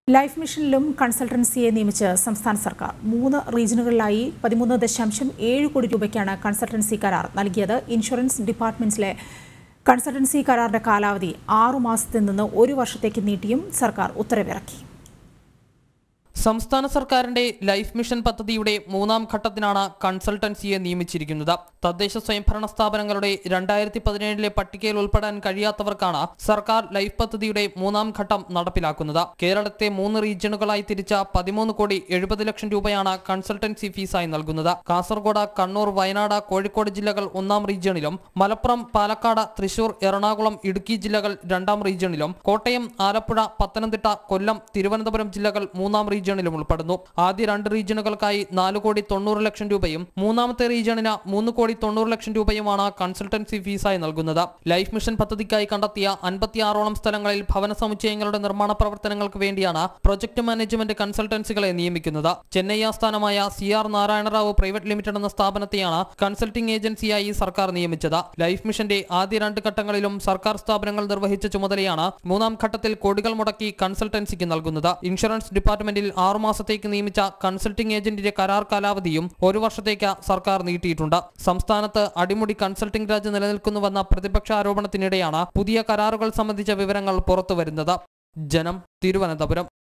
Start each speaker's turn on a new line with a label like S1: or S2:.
S1: life മിഷനിലും കൺസൾട്ടൻസിയെ നിയമിച്ച് സംസ്ഥാന സർക്കാർ മൂന്ന് റീജിയനുകളിലായി പതിമൂന്ന് ദശാംശം ഏഴ് കോടി രൂപയ്ക്കാണ് കൺസൾട്ടൻസി കരാർ നൽകിയത് ഇൻഷുറൻസ് ഡിപ്പാർട്ട്മെന്റിലെ കൺസൾട്ടൻസി കരാറിന്റെ കാലാവധി ആറു മാസത്തിൽ നിന്ന് ഒരു വർഷത്തേക്ക് നീട്ടിയും സർക്കാർ ഉത്തരവിറക്കി
S2: സംസ്ഥാന സർക്കാരിന്റെ ലൈഫ് മിഷൻ പദ്ധതിയുടെ മൂന്നാം ഘട്ടത്തിനാണ് കൺസൾട്ടൻസിയെ നിയമിച്ചിരിക്കുന്നത് തദ്ദേശ സ്വയംഭരണ സ്ഥാപനങ്ങളുടെ രണ്ടായിരത്തി പതിനേഴിലെ പട്ടികയിൽ ഉൾപ്പെടാൻ കഴിയാത്തവർക്കാണ് സർക്കാർ ലൈഫ് പദ്ധതിയുടെ മൂന്നാം ഘട്ടം നടപ്പിലാക്കുന്നത് കേരളത്തെ മൂന്ന് റീജിയനുകളായി തിരിച്ച പതിമൂന്ന് കോടി എഴുപത് ലക്ഷം രൂപയാണ് കൺസൾട്ടൻസി ഫീസായി നൽകുന്നത് കാസർഗോഡ് കണ്ണൂർ വയനാട് കോഴിക്കോട് ജില്ലകൾ ഒന്നാം റീജിയണിലും മലപ്പുറം പാലക്കാട് തൃശൂർ എറണാകുളം ഇടുക്കി ജില്ലകൾ രണ്ടാം റീജിയണിലും കോട്ടയം ആലപ്പുഴ പത്തനംതിട്ട കൊല്ലം തിരുവനന്തപുരം ജില്ലകൾ മൂന്നാം റീജിയണിലും ഉൾപ്പെടുന്നു ആദ്യ രണ്ട് റീജിയനുകൾക്കായി നാല് കോടി തൊണ്ണൂറ് ലക്ഷം രൂപയും മൂന്നാമത്തെ റീജിയണിന് മൂന്ന് കോടി തൊണ്ണൂറ് ലക്ഷം രൂപയുമാണ് കൺസൾട്ടൻസി ഫീസായി നൽകുന്നത് ലൈഫ് മിഷൻ പദ്ധതിക്കായി കണ്ടെത്തിയ അൻപത്തിയാറോളം സ്ഥലങ്ങളിൽ ഭവന സമുച്ചയങ്ങളുടെ നിർമ്മാണ പ്രവർത്തനങ്ങൾക്ക് വേണ്ടിയാണ് പ്രൊജക്ട് മാനേജ്മെന്റ് കൺസൾട്ടൻസികളെ നിയമിക്കുന്നത് ചെന്നൈ ആസ്ഥാനമായ C R Narayanarao private limited എന്ന സ്ഥാപനത്തെയാണ് കൺസൾട്ടിംഗ് ഏജൻസിയായി സർക്കാർ നിയമിച്ചത് ലൈഫ് മിഷന്റെ ആദ്യ രണ്ട് ഘട്ടങ്ങളിലും സർക്കാർ സ്ഥാപനങ്ങൾ നിർവഹിച്ച ചുമതലയാണ് മൂന്നാം ഘട്ടത്തിൽ കോടികൾ മുടക്കി കൺസൾട്ടൻസിക്ക് നൽകുന്നത് ഇൻഷുറൻസ് ഡിപ്പാർട്ട്മെന്റിൽ ആറു മാസത്തേക്ക് നിയമിച്ച കൺസൾട്ടിംഗ് ഏജന്റിന്റെ കരാർ കാലാവധിയും ഒരു വർഷത്തേക്ക് സർക്കാർ നീട്ടിയിട്ടുണ്ട് സംസ്ഥാനത്ത് അടിമുടി കൺസൾട്ടിംഗ് രാജ് നിലനിൽക്കുന്നുവെന്ന പ്രതിപക്ഷ ആരോപണത്തിനിടെയാണ് പുതിയ കരാറുകൾ സംബന്ധിച്ച വിവരങ്ങൾ പുറത്തുവരുന്നത് ജനം തിരുവനന്തപുരം